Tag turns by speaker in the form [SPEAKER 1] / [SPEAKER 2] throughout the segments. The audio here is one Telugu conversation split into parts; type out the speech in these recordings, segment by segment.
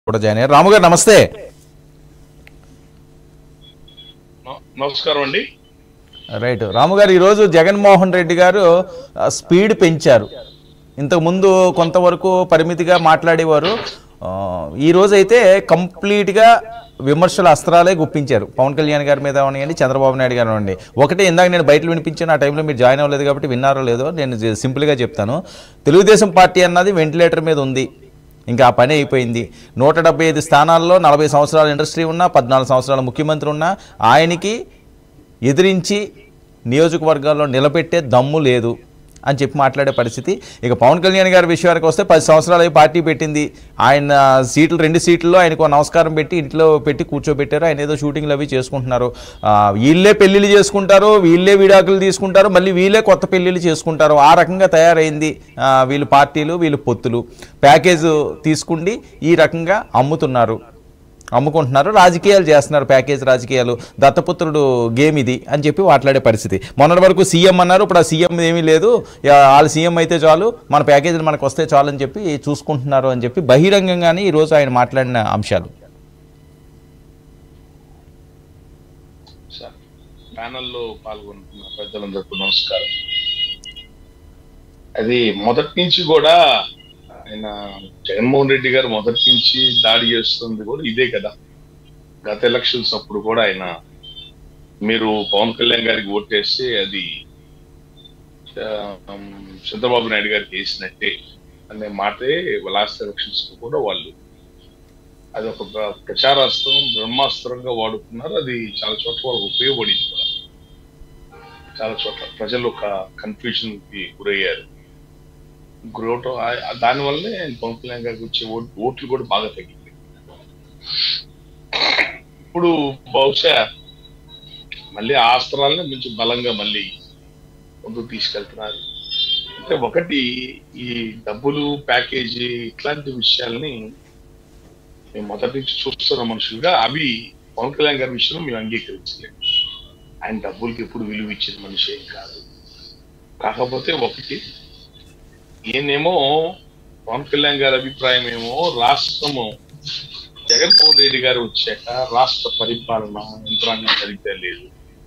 [SPEAKER 1] కూడా జాయిన్ అయ్యారు రాము గారు నమస్తే
[SPEAKER 2] న- నమస్కారం అండి
[SPEAKER 1] రైట్ రాము గారు ఈరోజు జగన్మోహన్ రెడ్డి గారు ఆ, స్పీడ్ పెంచారు ఇంతకుముందు కొంతవరకు పరిమితిగా మాట్లాడేవారు ఆ, ఈ రోజు అయితే కంప్లీట్గా విమర్శల అస్త్రాలే గుప్పించారు పవన్ కళ్యాణ్ గారి మీద అవనివ్వండి చంద్రబాబు నాయుడు గారు అవ్వండి ఒకటే ఇందాక నేను బయట వినిపించాను ఆ టైంలో మీరు జాయిన్ అవ్వలేదు కాబట్టి విన్నారో లేదో నేను జ- సింపుల్గా చెప్తాను తెలుగుదేశం పార్టీ అన్నది వెంటిలేటర్ మీద ఉంది ఇంకా ఆ పని అయిపోయింది నూట డెబ్బై ఐదు స్థానాల్లో నలభై సంవత్సరాల ఇండస్ట్రీ ఉన్నా పద్నాలుగు సంవత్సరాల ముఖ్యమంత్రి ఉన్నా ఆయనకి ఎదిరించి నియోజకవర్గాల్లో నిలబెట్టే దమ్ము లేదు అని చెప్పి మాట్లాడే పరిస్థితి ఇక పవన్ కళ్యాణ్ గారి విషయానికి వస్తే పది సంవత్సరాలు అయి పార్టీ పెట్టింది ఆయన సీట్లు రెండు సీట్లలో ఆయనకు నమస్కారం పెట్టి ఇంట్లో పెట్టి కూర్చోబెట్టారు ఆయన ఏదో షూటింగ్లు అవి చేసుకుంటున్నారు ఆ, వీళ్ళే పెళ్ళిళ్ళు చేసుకుంటారు వీళ్ళే విడాకులు తీసుకుంటారు మళ్ళీ వీళ్ళే కొత్త పెళ్ళిళ్ళు చేసుకుంటారు ఆ రకంగా తయారైంది ఆ, వీళ్ళు పార్టీలు వీళ్ళు పొత్తులు ప్యాకేజ్ తీసుకుండి ఈ రకంగా అమ్ముతున్నారు అమ్ముకుంటున్నారు రాజకీయాలు చేస్తున్నారు ప్యాకేజ్ రాజకీయాలు దత్తపుత్రుడు గేమ్ ఇది అని చెప్పి మాట్లాడే పరిస్థితి మొన్నటి వరకు సీఎం అన్నారు ఇప్పుడు ఆ సీఎం ఏమీ లేదు యా, వాళ్ళు సీఎం అయితే చాలు మన ప్యాకేజీలు మనకు వస్తే చాలు అని చెప్పి చూసుకుంటున్నారు అని చెప్పి బహిరంగంగానే ఈరోజు ఆయన మాట్లాడిన అంశాలు
[SPEAKER 2] సార్ ప్యానల్లో పాల్గొంటున్న పెద్దలందరికీ నమస్కారం అది మొదటి నుంచి కూడా ఆయన జగన్మోహన్ రెడ్డి గారు మొదటి నుంచి దాడి చేస్తుంది కూడా ఇదే కదా గత ఎలక్షన్స్ అప్పుడు కూడా ఆయన మీరు పవన్ కళ్యాణ్ గారికి ఓటేస్తే అది ఆ, చంద్రబాబు నాయుడు గారికి వేసినట్టే అనే మాటే లాస్ట్ ఎలక్షన్స్ కూడా వాళ్ళు అది ఒక ప్ర- ప్రచారాస్త్రం బ్రహ్మాస్త్రంగా వాడుకున్నారు అది చాలా చోట్ల వాళ్ళకి ఉపయోగపడింది కూడా చాలా చోట్ల ప్రజలు ఒక కన్ఫ్యూజన్ కి గురయ్యారు గురవటం ఆ- దానివల్లనే పవన్ కళ్యాణ్ గారికి వచ్చే ఓట్- ఓట్లు కూడా బాగా తగ్గింది ఇప్పుడు బహుశా మళ్ళీ ఆ అస్త్రాలను మంచి బలంగా మళ్ళీ ముందుకు తీసుకెళ్తున్నారు అంటే ఒకటి ఈ డబ్బులు ప్యాకేజీ ఇట్లాంటి విషయాల్ని మేము మొదటి నుంచి చూస్తున్న మనుషులుగా అవి పవన్ కళ్యాణ్ గారి విషయంలో మేము అంగీకరించలేము ఆయన డబ్బులకి ఎప్పుడు విలువ ఇచ్చిన మనిషి ఏం కాదు కాకపోతే ఒకటి ఈయనేమో పవన్ కళ్యాణ్ గారి అభిప్రాయం ఏమో రాష్ట్రము జగన్మోహన్ రెడ్డి గారు వచ్చాక రాష్ట్ర పరిపాలన యంత్రాంగం సరిగ్గా లేదు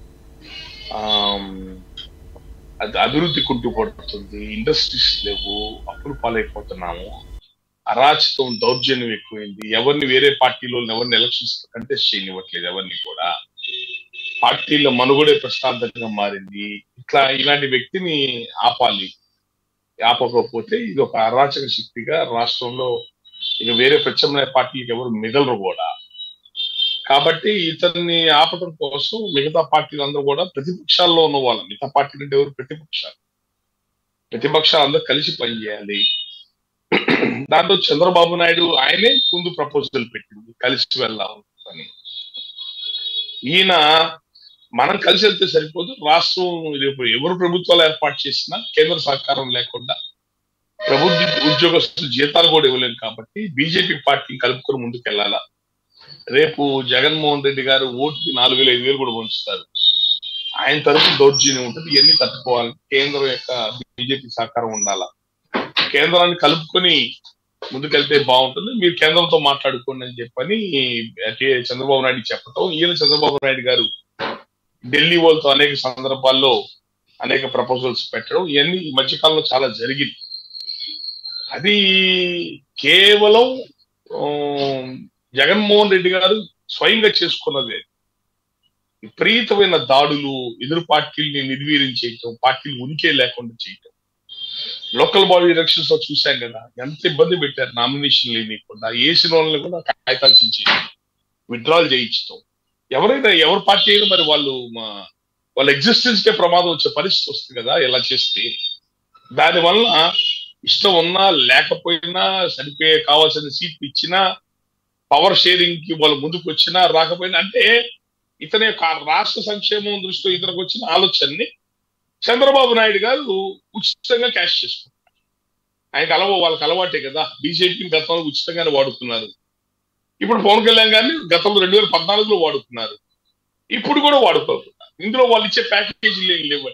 [SPEAKER 2] ఆమ్, అది అభివృద్ధి కుంటుపడుతుంది ఇండస్ట్రీస్ లేవు అప్పులు పాలైపోతున్నాము అరాచకం దౌర్జన్యం ఎక్కువైంది ఎవరిని వేరే పార్టీలో ఎవరిని ఎలక్షన్స్ కంటెస్ట్ చేయనివ్వట్లేదు ఎవరిని కూడా పార్టీల మనుగడే ప్రశ్నార్థకంగా మారింది ఇట్లా ఇలాంటి వ్యక్తిని ఆపాలి ఆపకపోతే ఇది ఒక అరాచక శక్తిగా రాష్ట్రంలో ఇక వేరే ప్రత్యామ్నాయ పార్టీలకు ఎవరు మిగలరు కూడా కాబట్టి ఇతన్ని ఆపడం కోసం మిగతా పార్టీలందరూ కూడా ప్రతిపక్షాల్లో ఉన్న వాళ్ళు మిగతా పార్టీలు అంటే ఎవరు ప్రతిపక్షాలు ప్రతిపక్షాలు అందరూ కలిసి పనిచేయాలి దాంట్లో చంద్రబాబు నాయుడు ఆయనే ముందు ప్రపోజల్ పెట్టింది కలిసి వెళ్దాం అని ఈయన మనం కలిసి వెళ్తే సరిపోదు రాష్ట్రం రేపు ఎవరు ప్రభుత్వాలు ఏర్పాటు చేసినా కేంద్ర సహకారం లేకుండా ప్రభుత్వ ఉద్యోగస్తులు జీతాలు కూడా ఇవ్వలేము కాబట్టి బీజేపీ పార్టీని కలుపుకొని ముందుకు వెళ్ళాలా రేపు జగన్మోహన్ రెడ్డి గారు ఓటుకి నాలుగు వేలు ఐదు వేలు కూడా పంచుతారు ఆయన తరపు దౌర్జన్యం ఉంటుంది ఇవన్నీ తట్టుకోవాలి కేంద్రం యొక్క బీజేపీ సహకారం ఉండాలా కేంద్రాన్ని కలుపుకొని ముందుకెళ్తే బాగుంటుంది మీరు కేంద్రంతో మాట్లాడుకోండి అని చెప్పని అంటే చంద్రబాబు నాయుడు చెప్పటం ఈయన చంద్రబాబు నాయుడు గారు ఢిల్లీ వాళ్ళతో అనేక సందర్భాల్లో అనేక ప్రపోజల్స్ పెట్టడం ఇవన్నీ ఈ మధ్యకాలంలో చాలా జరిగింది అది కేవలం ఆ, జగన్మోహన్ రెడ్డి గారు స్వయంగా చేసుకున్నదే విపరీతమైన దాడులు ఎదురు పార్టీల్ని నిర్వీర్యం చేయటం పార్టీలు ఉనికి లేకుండా చేయటం లోకల్ బాడీ ఎలక్షన్స్ లో చూసాం కదా ఎంత ఇబ్బంది పెట్టారు నామినేషన్ లేనికుండా వేసిన వాళ్ళని కూడా కాగితాలు చించి విత్డ్రాల్ చేయించడం ఎవరైనా ఎవరి పార్టీ అయినా మరి వాళ్ళు మా వాళ్ళ ఎగ్జిస్టెన్స్ కే ప్రమాదం వచ్చే పరిస్థితి వస్తుంది కదా ఇలా చేస్తే దానివల్ల ఇష్టం ఉన్నా లేకపోయినా సరిపోయే కావాల్సిన సీట్లు ఇచ్చినా పవర్ షేరింగ్ కి వాళ్ళు ముందుకు వచ్చినా రాకపోయినా అంటే ఇతని యొక్క రాష్ట్ర సంక్షేమం దృష్టిలో ఇతనికి వచ్చిన ఆలోచనని చంద్రబాబు నాయుడు గారు ఉచితంగా క్యాష్ చేసుకుంటారు ఆయనకు అలవా వాళ్ళకి అలవాటే కదా బీజేపీని గతంలో ఉచితంగానే వాడుతున్నారు ఇప్పుడు పవన్ కళ్యాణ్ గారిని గతంలో రెండు వేల పద్నాలుగులో వాడుతున్నారు ఇప్పుడు కూడా వాడుకోరు ఇందులో వాళ్ళు ఇచ్చే ప్యాకేజీలు ఏం లేవు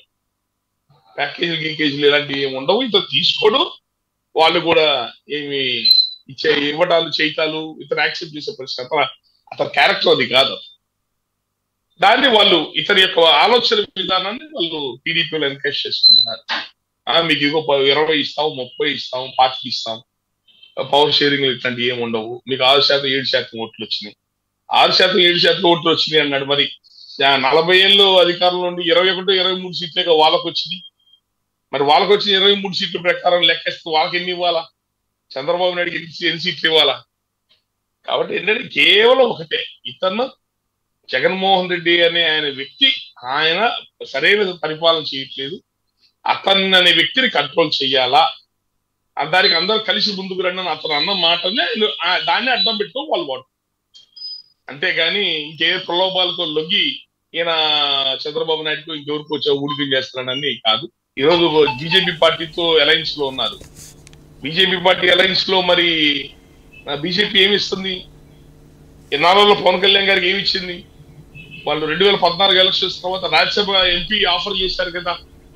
[SPEAKER 2] ప్యాకేజీలు గీకేజీలు ఇలాంటివి ఏమి ఉండవు ఇంత తీసుకోడు వాళ్ళు కూడా ఏమి ఇచ్చే ఇవ్వటాలు చేయటాలు ఇతను యాక్సెప్ట్ చేసే పరిస్థితి అతను అతని క్యారెక్టర్ అది కాదు దాన్ని వాళ్ళు ఇతని యొక్క ఆలోచన విధానాన్ని వాళ్ళు టీడీపీలో ఎన్కరేజ్ చేసుకుంటున్నారు ఆ, మీకు ఇగో ప- ఇరవై ఇస్తాం ముప్పై ఇస్తాం పాతికి ఇస్తాం పవర్ షేరింగ్ ఇట్లాంటివి ఏమి ఉండవు మీకు ఆరు శాతం ఏడు శాతం ఓట్లు వచ్చినాయి ఆరు శాతం ఏడు శాతం ఓట్లు వచ్చినాయి అన్నాడు మరి ఆ, నలభై ఏళ్ళు అధికారంలో ఉండి ఇరవై ఒకటి ఇరవై మూడు సీట్లే వాళ్ళకు వచ్చింది మరి వాళ్ళకు వచ్చిన ఇరవై మూడు సీట్ల ప్రకారం లెక్కేస్తే వాళ్ళకి ఎన్ని ఇవ్వాలా చంద్రబాబు నాయుడుకి ఎన్ని ఎన్ని సీట్లు ఇవ్వాలా కాబట్టి ఏంటంటే కేవలం ఒకటే ఇతను జగన్మోహన్ రెడ్డి అనే ఆయన వ్యక్తి ఆయన సరైన పరిపాలన చేయట్లేదు అతన్ని అనే వ్యక్తిని కంట్రోల్ చెయ్యాలా ఆ దానికి అందరూ కలిసి ముందుకు రండి అని అతను అన్న మాటనే ఆయన- ఆ దాన్ని అడ్డం పెట్టుకొని వాళ్ళు వాడు అంతేగాని ఇంకే ప్రలోభాలతో లొంగి ఈయన చంద్రబాబు నాయుడుకు ఇంకెవరికి వచ్చా ఊడికం చేస్తున్నాడని కాదు ఈరోజు బీజేపీ పార్టీతో అలయన్స్ లో ఉన్నారు బీజేపీ పార్టీ అలయన్స్ లో మరి బీజేపీ ఏమి ఇస్తుంది ఎన్నాళ్ళలో పవన్ కళ్యాణ్ గారికి ఏమి ఇచ్చింది వాళ్ళు రెండు వేల పద్నాలుగు ఎలక్షన్స్ తర్వాత రాజ్యసభ ఎంపీ ఆఫర్ చేశారు కదా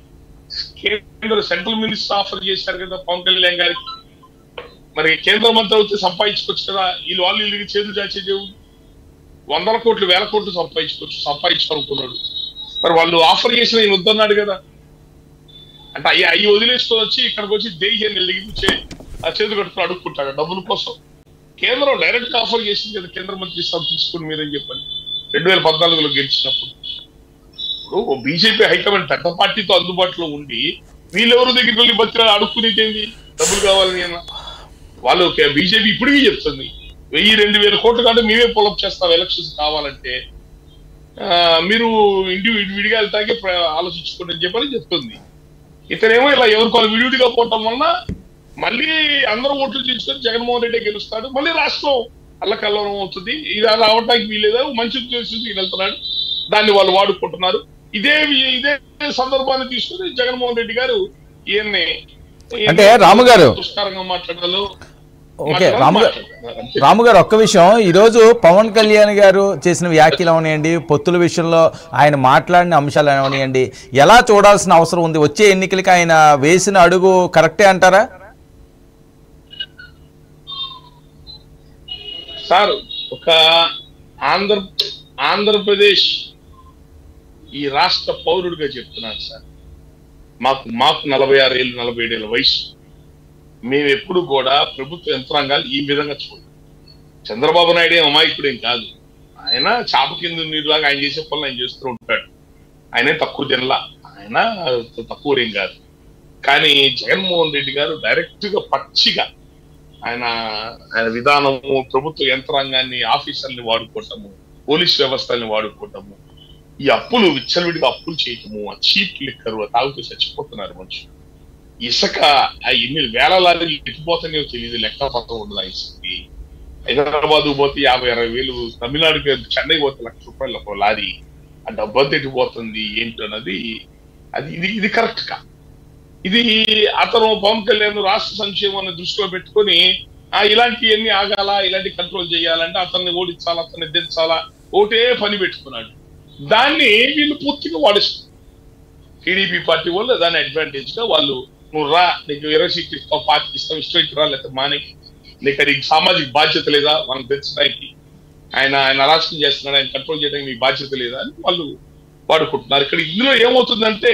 [SPEAKER 2] కేంద్ర సెంట్రల్ మినిస్టర్ ఆఫర్ చేశారు కదా పవన్ కళ్యాణ్ గారికి మరి కేంద్ర మంత్రి అయితే సంపాదించుకోవచ్చు కదా వీళ్ళు వాళ్ళు వీళ్ళకి చేతులు చాచేదేవు వందల కోట్లు వేల కోట్లు సంపాదించుకోవచ్చు సంపాదించుకోనుకున్నాడు మరి వాళ్ళు ఆఫర్ చేసిన ఈయన వద్దన్నాడు కదా అంటే అయ్యి అయ్యి వదిలేసుకొని వచ్చి ఇక్కడికి వచ్చి దేహి లిగించే ఆ చేతులు కట్టుకుని అడుక్కుంటాడు డబ్బుల కోసం కేంద్రం డైరెక్ట్ గా ఆఫర్ చేసింది కదా కేంద్ర మంత్రి స్థానం తీసుకుని మీరని చెప్పని రెండు వేల పద్నాలుగులో గెలిచినప్పుడు ఇప్పుడు బీజేపీ హైకమాండ్ పెద్ద పార్టీతో అందుబాటులో ఉండి వీళ్ళెవరు దగ్గరికి వెళ్ళి బతిరా అడుక్కునేది ఏంది డబ్బులు కావాలని అన్న వాళ్ళు బీజేపీ ఇప్పటికీ చెప్తుంది వెయ్యి రెండు వేల కోట్లు కంటే మేమే పొలప్ చేస్తాం ఎలక్షన్స్ కావాలంటే ఆ, మీరు ఇంటి విడిగా వెళ్తాకే ప్ర- ఆలోచించుకోండి అని చెప్పని చెప్తుంది ఇతనేమో ఇలా ఎవరికో విడివిడిగా పోవటం వలన మళ్ళీ అందరూ ఓట్లు తీసుకొని జగన్మోహన్ రెడ్డి గెలుస్తాడు మళ్ళీ రాష్ట్రం అల్లకల్లోనం అవుతుంది ఇది అలా అవడానికి వీలేదా మంచి ఉద్దేశంతో ఈయన వెళ్తున్నాడు దాన్ని వాళ్ళు వాడుకుంటున్నారు ఇదే వి- ఇదే సందర్భాన్ని తీసుకుని జగన్మోహన్ రెడ్డి గారు ఈయన్ని
[SPEAKER 1] అంటే రాము గారు.
[SPEAKER 2] దుష్కరంగా మాట్లాడాలో
[SPEAKER 1] ఓకే రాము గారు
[SPEAKER 2] మాట్లాడుతున్నారు అంతే.
[SPEAKER 1] రాము గారు ఒక్క విషయం ఈరోజు పవన్ కళ్యాణ్ గారు చేసిన వ్యాఖ్యలు అవనియండి పొత్తుల విషయంలో ఆయన మాట్లాడిన అంశాలు అవనియండి ఎలా చూడాల్సిన అవసరం ఉంది వచ్చే ఎన్నికలకి ఆయన వేసిన అడుగు కరెక్టే అంటారా
[SPEAKER 2] సార్ ఒక ఆంధ్ర ఆంధ్రప్రదేశ్ ఈ రాష్ట్ర పౌరుడిగా చెప్తున్నాను సార్ మాకు మాకు నలభై ఆరు ఏళ్ళు నలభై ఏడేళ్ళ వయసు మేము ఎప్పుడు కూడా ప్రభుత్వ యంత్రాంగాలు ఈ విధంగా చూడం చంద్రబాబు నాయుడు ఏం అమాయకుడేం కాదు ఆయన చాప కింద నీరులాగా ఆయన చేసే పనులు ఆయన చేస్తూ ఉంటాడు ఆయనే తక్కువ తినలా ఆయన తక్కువ ఏం కాదు కానీ జగన్మోహన్ రెడ్డి గారు డైరెక్ట్ గా పచ్చిగా ఆయన ఆయన విధానము ప్రభుత్వ యంత్రాంగాన్ని ఆఫీసర్ని వాడుకోవటము పోలీస్ వ్యవస్థల్ని వాడుకోవటము ఈ అప్పులు విచ్చలవిడిగా అప్పులు చేయటము ఆ చీప్ లిక్కరు ఆ తాగుతూ చచ్చిపోతున్నారు మనుషులు ఇసుక ఆ ఎన్ని వేల లారీలు ఎట్టిపోతున్నాయో తెలియదు లెక్క పత్రం ఉండదు ఆ ఇసుకకి హైదరాబాద్ పోతే యాభై అరవై వేలు తమిళనాడుకి చెన్నై పోతే లక్ష రూపాయలు ఒక లారీ ఆ డబ్బంతా ఎట్టిపోతుంది ఏంటి అన్నది అది ఇది ఇది కరెక్ట్ కా ఇది అతను పవన్ కళ్యాణ్ రాష్ట్ర సంక్షేమాన్ని దృష్టిలో పెట్టుకొని ఆ ఇలాంటివన్నీ ఆగాల ఇలాంటి కంట్రోల్ చేయాలంటే అతన్ని ఓడించాలా అతన్ని దించాలా ఒకటే పని పెట్టుకున్నాడు దాన్ని వీళ్ళు పూర్తిగా వాడేస్తారు టీడీపీ పార్టీ వాళ్ళు దాని అడ్వాంటేజ్ గా వాళ్ళు నువ్వు రా నీకు ఇరవై సీట్లు ఇస్తావు పార్టీ ఇస్తావు ఇష్టం ఇచ్చి రా లేకపోతే మాని నీకు అది సామాజిక బాధ్యత లేదా మనం తెచ్చడానికి ఆయన ఆయన అరాచకం చేస్తున్నాడు ఆయన కంట్రోల్ చేయడానికి మీకు బాధ్యత లేదా అని వాళ్ళు వాడుకుంటున్నారు ఇక్కడ ఇందులో ఏమవుతుందంటే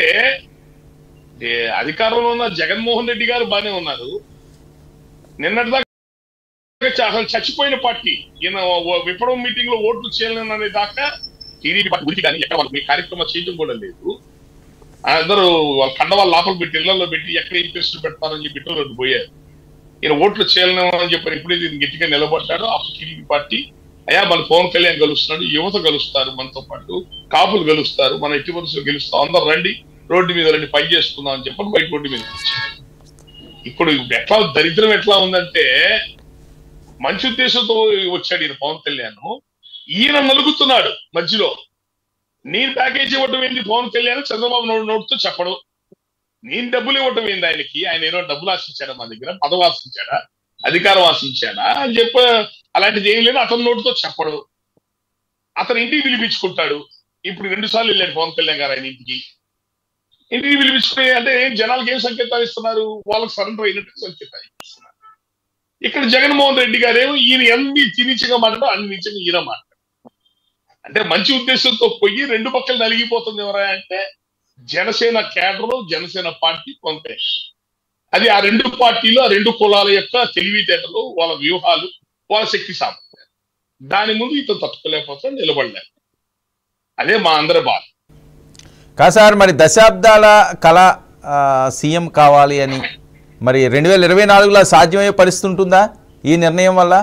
[SPEAKER 2] ఏ, అధికారంలో ఉన్న జగన్మోహన్ రెడ్డి గారు బానే ఉన్నారు నిన్నటిదాకా అసలు చచ్చిపోయిన పార్టీ ఈయన ఓ- విప్లవం మీటింగ్ లో ఓట్లు చేయలేను అనే దాకా టీడీపీ పార్టీ గురించి కానీ ఎక్కడ వాళ్ళు మీ కార్యక్రమం చేయడం కూడా లేదు అందరూ వాళ్ళ కండవాళ్ళు లోపల పెట్టి ఇళ్లలో పెట్టి ఎక్కడ ఏం ప్రశ్నలు పెడతారని చెప్పి ఇటు పోయారు ఈయన ఓట్లు చేయలేము అని చెప్పి ఎప్పుడైతే ఈయన గట్టిగా నిలబడ్డాడో అప్పుడు టీడీపీ పార్టీ అయ్యా మన పవన్ కళ్యాణ్ గెలుస్తున్నాడు యువత గెలుస్తారు మనతో పాటు కాపులు గెలుస్తారు మన ఎట్టి వరుసలు గెలుస్తాం అందరు రండి రోడ్డు మీద రండి పని చేసుకుందాం అని చెప్పి బయట రోడ్డు మీద వచ్చారు. ఇప్పుడు ఎట్లా దరిద్రం ఎట్లా ఉందంటే మంచి ఉద్దేశంతో వచ్చాడు ఈయన పవన్ కళ్యాణ్ ఈయన నలుగుతున్నాడు మధ్యలో నేను ప్యాకేజ్ ఇవ్వటం ఏంది పవన్ కళ్యాణ్ చంద్రబాబు నాయుడు నోటితో చెప్పడు నేను డబ్బులు ఇవ్వటం ఏంది ఆయనకి ఆయన ఏదో డబ్బులు ఆశించాడా మా దగ్గర పదవి ఆశించాడా అధికారం ఆశించాడా అని చెప్ప అలాంటిది ఏం లేదు అతని నోటితో చెప్పడు అతను ఇంటికి పిలిపించుకుంటాడు ఇప్పుడు రెండు సార్లు వెళ్ళాడు పవన్ కళ్యాణ్ గారు ఆయన ఇంటికి ఇంటికి పిలిపించుకుని అంటే ఏం జనాలకు ఏం సంకేతాలు ఇస్తున్నారు వాళ్ళకి సరెండర్ అయినట్టు సంకేతాలు ఇస్తున్నారు ఇక్కడ జగన్మోహన్ రెడ్డి గారేమో ఈయన ఎన్ని తినిచగా మాట్లాడో అన్ని నిజంగా ఈయన మాట్లాడు అంటే మంచి ఉద్దేశంతో పోయి రెండు పక్కలు నలిగిపోతుంది ఎవరా అంటే జనసేన కేడరు జనసేన పార్టీ కొంత అది ఆ రెండు పార్టీలు ఆ రెండు కులాల యొక్క తెలివితేటలు వాళ్ళ వ్యూహాలు వాళ్ళ శక్తి సామర్థ్యాలు దాని ముందు ఇతను తట్టుకోలేకపోతే నిలబడలేదు అదే మా అందరి బాధ
[SPEAKER 1] కాదు సార్ మరి దశాబ్దాల కళ ఆ, సీఎం కావాలి అని మరి రెండు వేల ఇరవై నాలుగులో సాధ్యమయ్యే పరిస్థితి ఉంటుందా ఈ నిర్ణయం వల్ల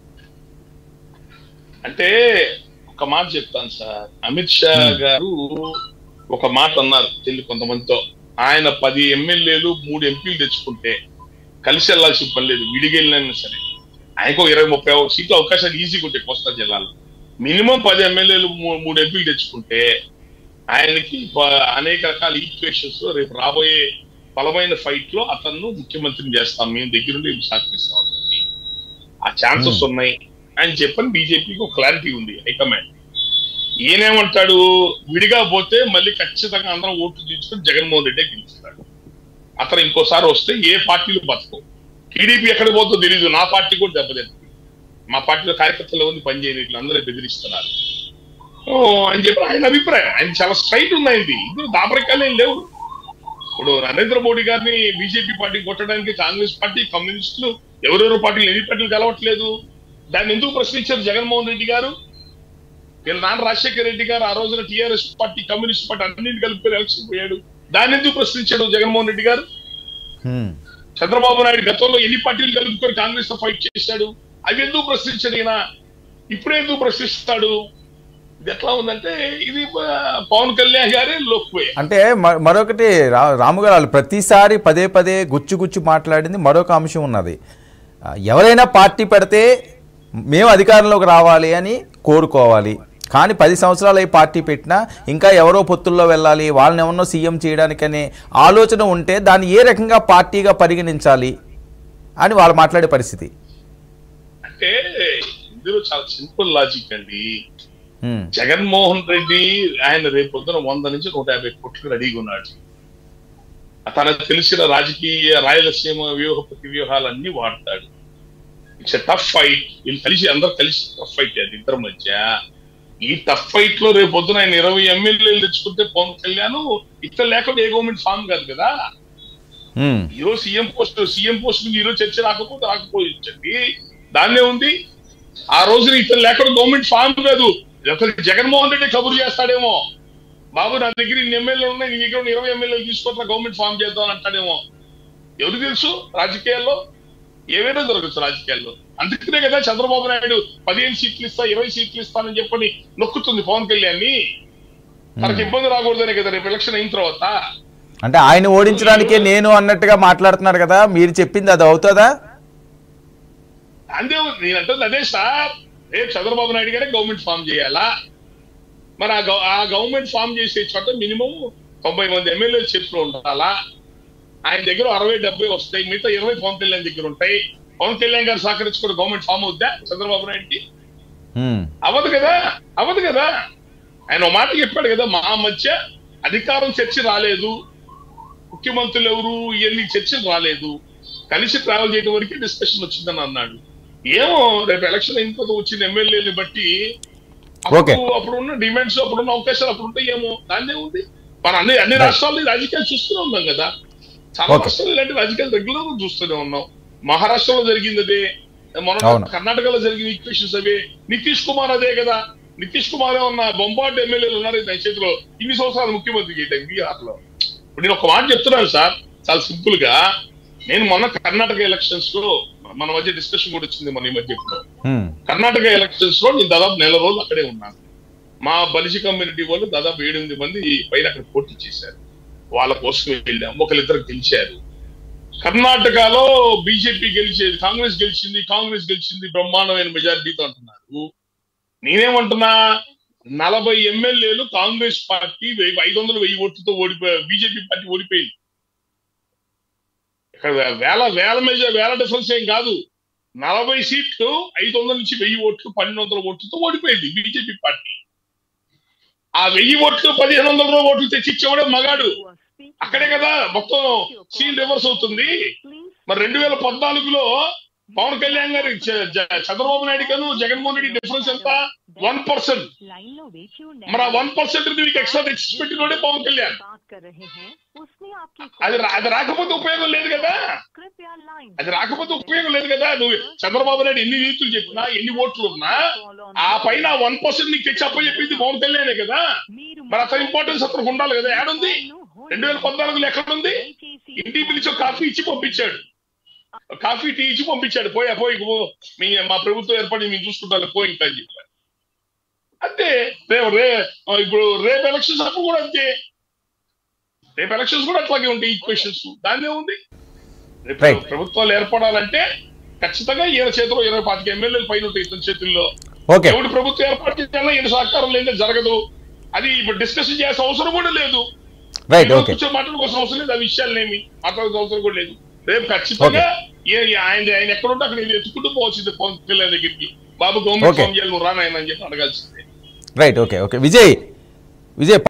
[SPEAKER 2] అంటే ఒక మాట చెప్తాను సార్ అమిత్ షా గారు ఒక మాట అన్నారు తెలియ కొంతమందితో ఆయన పది ఎమ్మెల్యేలు మూడు ఎంపీలు తెచ్చుకుంటే కలిసి వెళ్లాల్సిన పని లేదు విడిగెళ్ళినా సరే ఆయనకు ఒక ఇరవై ముప్పై సీట్లు అవకాశాలు ఈజీగా ఉంటాయి కోస్తా జిల్లాలో మినిమం పది ఎమ్మెల్యేలు మూ- మూడు ఎంపీలు తెచ్చుకుంటే ఆయనకి ప- అనేక రకాల ఈక్వేషన్స్ లో రేపు రాబోయే బలమైన ఫైట్ లో అతను ముఖ్యమంత్రిని చేస్తాం మేము దగ్గరుండి సహకరిస్తాం అని. ఆ ఛాన్సెస్ ఉన్నాయి అని చెప్పని బీజేపీకి ఒక క్లారిటీ ఉంది హైకమాండ్ ఈయనేమంటాడు విడిగా పోతే మళ్ళీ ఖచ్చితంగా అందరం ఓట్లు తీసుకుని జగన్మోహన్ రెడ్డి గెలుస్తాడు అతను ఇంకోసారి వస్తే ఏ పార్టీలు బతకవు టీడీపీ ఎక్కడ పోతుందో తెలీదు నా పార్టీ కూడా దెబ్బతింటుంది మా పార్టీలో కార్యకర్తలు ఉంది పనిచేయని ఇట్లా అందరూ బెదిరిస్తున్నారు ఓ, అని చెప్పి ఆయన అభిప్రాయం ఆయన చాలా స్ట్రైట్ ఉంది ఆయనది ఇందులో దాపరికాలు ఏం లేవు ఇప్పుడు నరేంద్ర మోడీ గారిని బీజేపీ పార్టీ కొట్టడానికి కాంగ్రెస్ పార్టీ కమ్యూనిస్టులు ఎవరెవరో పార్టీలు ఎన్ని పార్టీలు కలవట్లేదు దాన్ని ఎందుకు ప్రశ్నించారు జగన్మోహన్ రెడ్డి గారు వీళ్ళ నాన్న రాజశేఖర రెడ్డి గారు ఆ రోజున టీఆర్ఎస్ పార్టీ కమ్యూనిస్ట్ పార్టీ అన్నింటి కలుపుకొని ఎలక్షన్ పోయాడు దాన్ని ఎందుకు ప్రశ్నించాడు జగన్మోహన్ రెడ్డి గారు
[SPEAKER 1] హ్మ్.
[SPEAKER 2] చంద్రబాబు నాయుడు గతంలో ఎన్ని పార్టీలు కలుపుకొని కాంగ్రెస్ తో ఫైట్ చేశాడు అవి ఎందుకు ప్రశ్నించాడు ఈయన ఇప్పుడే ఎందుకు ప్రశ్నిస్తాడు ఇది ఎట్లా ఉందంటే ఇది ఆ, పవన్ కళ్యాణ్ గారే లోకపోయే
[SPEAKER 1] అంటే మ- మరొకటి రా రాము గారు వాళ్ళు ప్రతిసారి పదే పదే గుచ్చు గుచ్చు మాట్లాడింది మరొక అంశం ఉన్నది ఆ, ఎవరైనా పార్టీ పెడితే మేము అధికారంలోకి రావాలి అని కోరుకోవాలి కానీ పది సంవత్సరాలు ఈ పార్టీ పెట్టినా ఇంకా ఎవరో పొత్తుల్లో వెళ్ళాలి వాళ్ళని ఎవరినో సీఎం చేయడానికనే ఆలోచన ఉంటే దాన్ని ఏ రకంగా పార్టీగా పరిగణించాలి అని వాళ్ళు మాట్లాడే పరిస్థితి
[SPEAKER 2] అంటే ఇందులో చాలా సింపుల్ లాజిక్ అండి
[SPEAKER 1] హ్మ్.
[SPEAKER 2] జగన్మోహన్ రెడ్డి ఆయన రేపు పొద్దున వంద నుంచి నూట యాభై కోట్లు రెడీగా ఉన్నాడు తనకు తెలిసిన రాజకీయ రాయలసీమ వ్యూహ ప్రతి వ్యూహాలన్నీ వాడతాడు ఇట్స్ ఎ టఫ్ ఫైట్ వీళ్ళు కలిసి అందరూ కలిసి టఫ్ ఫైట్ అది ఇద్దరి మధ్య ఈ టఫ్ ఫైట్ లో రేపు పొద్దున ఆయన ఇరవై ఎమ్మెల్యేలు తెచ్చుకుంటే పవన్ కళ్యాణ్ ఇక్కడ లేకుండా ఏ గవర్నమెంట్ ఫామ్ కాదు కదా
[SPEAKER 1] హ్మ్.
[SPEAKER 2] ఈరోజు సీఎం పోస్ట్ సీఎం పోస్ట్ మీద ఈరోజు చర్చ రాకపోతే రాకపోయించండి దాన్నే ఉంది ఆ రోజున ఇతను లేకుండా గవర్నమెంట్ ఫామ్ కాదు అసలు జగన్మోహన్ రెడ్డి కబురు చేస్తాడేమో బాబు నా దగ్గర ఇన్ని ఎమ్మెల్యేలు ఉన్నాయి నీ దగ్గర ఉన్న ఇరవై ఎమ్మెల్యేలు తీసుకుంటా గవర్నమెంట్ ఫామ్ చేద్దాం అని అంటాడేమో ఎవరు తెలుసు రాజకీయాల్లో ఏమైనా జరగచ్చు రాజకీయాల్లో అందుకనే కదా చంద్రబాబు నాయుడు పదిహేను సీట్లు ఇస్తా ఇరవై సీట్లు ఇస్తానని చెప్పని నొక్కుతుంది పవన్ కళ్యాణ్ తనకి ఇబ్బంది రాకూడదనే కదా రేపు ఎలక్షన్ అయిన తర్వాత
[SPEAKER 1] అంటే ఆయన ఓడించడానికే నేను అన్నట్టుగా మాట్లాడుతున్నారు కదా మీరు చెప్పింది అది అవుతుందా
[SPEAKER 2] అంతే నేను అంటుంది అదే సార్ రేపు చంద్రబాబు నాయుడు గారే గవర్నమెంట్ ఫామ్ చేయాలా మరి ఆ గవ- ఆ గవర్నమెంట్ ఫామ్ చేసే చోట మినిమం తొంభై మంది ఎమ్మెల్యేలు చేతిలో ఉండాలా ఆయన దగ్గర అరవై డెబ్బై వస్తాయి మిగతా ఇరవై పవన్ కళ్యాణ్ దగ్గర ఉంటాయి పవన్ కళ్యాణ్ గారు సహకరించుకుని గవర్నమెంట్ ఫామ్ అవుద్దా చంద్రబాబు నాయుడుకి
[SPEAKER 1] హ్మ్.
[SPEAKER 2] అవ్వదు కదా అవ్వదు కదా ఆయన ఒక మాట చెప్పాడు కదా మా మధ్య అధికారం చర్చ రాలేదు ముఖ్యమంత్రులు ఎవరు ఇవన్నీ చర్చలు రాలేదు కలిసి ట్రావెల్ చేయడం వరకే డిస్కషన్ వచ్చిందని అన్నాడు ఏమో రేపు ఎలక్షన్ అయిన తర్వాత వచ్చిన ఎమ్మెల్యేని బట్టి
[SPEAKER 1] Okay.
[SPEAKER 2] అప్పుడు అప్పుడు ఉన్న డిమాండ్స్ అప్పుడు ఉన్న అవకాశాలు అప్పుడు ఉంటాయి ఏమో దాన్నే ఉంది మన అన్ని అన్ని
[SPEAKER 1] Right.
[SPEAKER 2] రాష్ట్రాల్లో ఈ రాజకీయాలు చూస్తూనే ఉన్నాం కదా చాలా
[SPEAKER 1] Okay.
[SPEAKER 2] రాష్ట్రాలు ఇలాంటి రాజకీయాలు రెగ్యులర్ గా చూస్తూనే ఉన్నాం మహారాష్ట్రలో జరిగింది అదే మన
[SPEAKER 1] అవును.
[SPEAKER 2] కర్ణాటకలో జరిగిన ఈక్వేషన్స్ అవే నితీష్ కుమార్ అదే కదా నితీష్ కుమార్ ఉన్న బొంబాట్ ఎమ్మెల్యేలు ఉన్నారు నా చేతిలో ఇన్ని సంవత్సరాలు ముఖ్యమంత్రి చేయటం బీహార్ లో ఇప్పుడు నేను ఒక మాట చెప్తున్నాను సార్ చాలా సింపుల్ గా నేను మొన్న కర్ణాటక ఎలక్షన్స్ లో మన మధ్య డిస్కషన్ కూడా వచ్చింది మన ఈ మధ్య ఇప్పుడు
[SPEAKER 1] హ్మ్.
[SPEAKER 2] కర్ణాటక ఎలక్షన్స్ లో నేను దాదాపు నెల రోజులు అక్కడే ఉన్నాను మా బలిసి కమ్యూనిటీ వాళ్ళు దాదాపు ఏడెనిమిది మంది పైన అక్కడ పోటీ చేశారు వాళ్ళ కోసం వెళ్ళాం ఒకరిద్దరు గెలిచారు కర్ణాటకలో బీజేపీ గెలిచేది కాంగ్రెస్ గెలిచింది కాంగ్రెస్ గెలిచింది బ్రహ్మాండమైన మెజారిటీతో అంటున్నారు నేనేమంటున్నా నలభై ఎమ్మెల్యేలు కాంగ్రెస్ పార్టీ వెయ్యి- ఐదు వందలు వెయ్యి ఓట్లతో ఓడిపోయారు బీజేపీ పార్టీ ఓడిపోయింది ఇక్కడ వేల వేల మెజ వేల డిఫరెన్స్ ఏం కాదు నలభై సీట్లు ఐదు వందల నుంచి వెయ్యి ఓట్లు పన్నెండు వందల ఓట్లతో ఓడిపోయింది బీజేపీ పార్టీ ఆ వెయ్యి ఓట్లు పదిహేను వందల ఓట్లు తెచ్చిచ్చేవాడే మగాడు అక్కడే కదా మొత్తం సీన్ రివర్స్ అవుతుంది మరి రెండు వేల పద్నాలుగులో పవన్ కళ్యాణ్ గారి చ- జ- చంద్రబాబు నాయుడు గారు జగన్మోహన్ రెడ్డి డిఫరెన్స్ ఎంత వన్ పర్సెంట్
[SPEAKER 3] लाइन लो बेची
[SPEAKER 2] మరి ఆ వన్ పర్సెంట్ మీకు ఎక్స్ట్రా తెచ్చి పెట్టినోడే పవన్ కళ్యాణ్
[SPEAKER 3] बात कर रहे हैं उसने आपकी
[SPEAKER 2] అది రా- అది రాకపోతే ఉపయోగం లేదు కదా
[SPEAKER 3] कृपया लाइन
[SPEAKER 2] అది రాకపోతే ఉపయోగం లేదు కదా నువ్వు చంద్రబాబు నాయుడు ఎన్ని నీతులు చెప్పినా ఎన్ని ఓట్లు ఉన్నా ఆ పైన వన్ పర్సెంట్ నీకు తెచ్చి అప్ప చెప్పింది పవన్ కళ్యాణే కదా మరి అతని ఇంపార్టెన్స్ అతనికి ఉండాలి కదా ఏడుంది రెండు వేల పద్నాలుగులో ఎక్కడుంది ఇంటికి పిలిచి ఒక కాఫీ ఇచ్చి పంపించాడు కాఫీ టీ ఇచ్చి పంపించాడు పోయా పోయి పో. మీ మా ప్రభుత్వం ఏర్పడి మేము చూసుకుంటాను పోయి ఇంకా అని చెప్పారు అంతే రేపు రే ఇప్పుడు రేపు ఎలక్షన్స్ అప్పుడు కూడా అంతే రేపు ఎలక్షన్స్ కూడా అట్లాగే ఉంటాయి ఈక్వేషన్స్ దాన్నే ఉంది రేపు
[SPEAKER 1] Right.
[SPEAKER 2] ప్రభుత్వాలు ఏర్పడాలంటే ఖచ్చితంగా ఈయన చేతిలో ఇరవై పాతిక ఎమ్మెల్యేలు పైన ఉంటాయి ఇతని చేతుల్లో
[SPEAKER 1] ఓకే
[SPEAKER 2] ఎవడు ప్రభుత్వం ఏర్పాటు చేయాలన్నా ఈయన సహకారం లేదా జరగదు అది ఇప్పుడు డిస్కషన్ చేయాల్సిన అవసరం కూడా లేదు
[SPEAKER 1] రైట్
[SPEAKER 2] ఈరోజు
[SPEAKER 1] ఓకే
[SPEAKER 2] కూర్చొని మాట్లాడుకోవాల్సిన అవసరం లేదు ఆ విషయాలేమి మాట్లాడాల్సిన అవసరం కూడా లేదు రేపు ఖచ్చితంగా ఏ- ఆయన ఆయన ఎక్కడుంటే అక్కడ నేను ఎత్తుకుంటూ పోవాల్సింది పవన్ కళ్యాణ్ దగ్గరికి బాబు గవర్నమెంట్
[SPEAKER 1] Okay.
[SPEAKER 2] ఫామ్ చేయాలి నువ్వు రానాయన అని చెప్పి అడగాల్సిందే
[SPEAKER 1] right okay okay Vijay Vijay